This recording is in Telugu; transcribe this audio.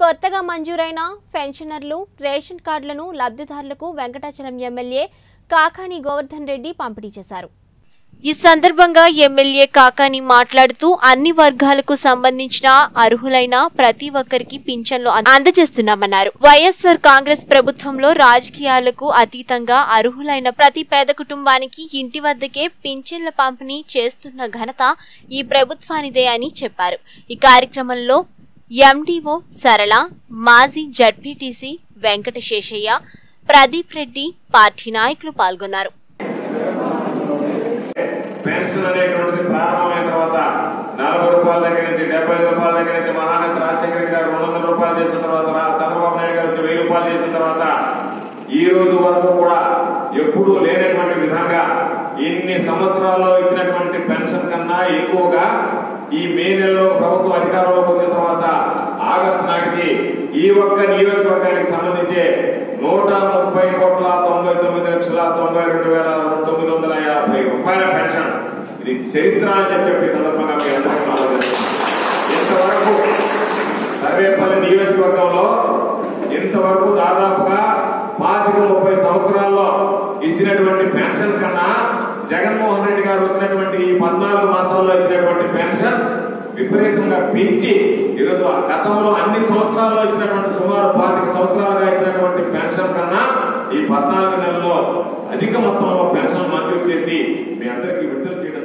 కొత్తగా మంజూరైన పెన్షనర్లు రేషన్ కార్డులను లబ్ధిదారులకు వెంకటాచలం ఎమ్మెల్యే కాకాని గోవర్ధన్ రెడ్డి పంపిణీ చేశారు ఈ సందర్భంగా ఎమ్మెల్యే కాకాని మాట్లాడుతూ అన్ని వర్గాలకు సంబంధించిన అర్హులైన ప్రతి ఒక్కరికి పింఛన్లు అంద- అందజేస్తున్నామన్నారు వైఎస్ఆర్ కాంగ్రెస్ ప్రభుత్వంలో రాజకీయాలకు అతీతంగా అర్హులైన ప్రతి పేద కుటుంబానికి ఇంటి వద్దకే పింఛన్ల పంపిణీ చేస్తున్న ఘనత ఈ ప్రభుత్వానిదే అని చెప్పారు ఈ కార్యక్రమంలో ఎండిఓ సరళ మాజీ జడ్పీటీసీ వెంకట శేషయ్య ప్రదీప్ రెడ్డి పార్టీ నాయకులు పాల్గొన్నారు పెన్షన్ అనేటువంటిది ప్రారంభమైన తర్వాత నలభై రూపాయల దగ్గర నుంచి డెబ్బై ఐదు రూపాయల దగ్గర నుంచి మహానేత రాజశేఖర రెడ్డి గారు రెండు వందల రూపాయలు చేసిన తర్వాత రా- చంద్రబాబు నాయుడు గారు వచ్చి వెయ్యి రూపాయలు చేసిన తర్వాత ఈ రోజు వరకు కూడా ఎప్పుడూ లేనటువంటి విధంగా ఇన్ని సంవత్సరాల్లో ఇచ్చినటువంటి పెన్షన్ కన్నా ఎక్కువగా ఈ మే నెలలో ప్రభుత్వం అధికారంలోకి వచ్చిన తర్వాత ఆగస్టు నాటికి ఈ ఒక్క నియోజకవర్గానికి సంబంధించి నూట ముప్పై కోట్ల తొంభై తొమ్మిది లక్షల తొంభై రెండు వేల తొమ్మిది వందల యాభై రూపాయల పెన్షన్ ఇది చరిత్ర అని చెప్పి చెప్పి ఈ సందర్భంగా మీ అందరికీ ఆలోచిస్తున్నాను ఇంతవరకు సర్వేపల్లి నియోజకవర్గంలో ఇంతవరకు దాదాపుగా పాతిక ముప్పై సంవత్సరాల్లో ఇచ్చినటువంటి పెన్షన్ కన్నా జగన్మోహన్ రెడ్డి గారు వచ్చినటువంటి ఈ పద్నాలుగు మాసాల్లో ఇచ్చినటువంటి పెన్షన్ విపరీతంగా పెంచి ఈరోజు ఆ గతంలో అన్ని సంవత్సరాల్లో ఇచ్చినటువంటి సుమారు పాతిక సంవత్సరాలుగా ఇచ్చినటువంటి పెన్షన్ కన్నా ఈ పద్నాలుగు నెలల్లో అధిక మొత్తంలో పెన్షన్ మంజూరు చేసి మీ అందరికీ విడుదల చేయడం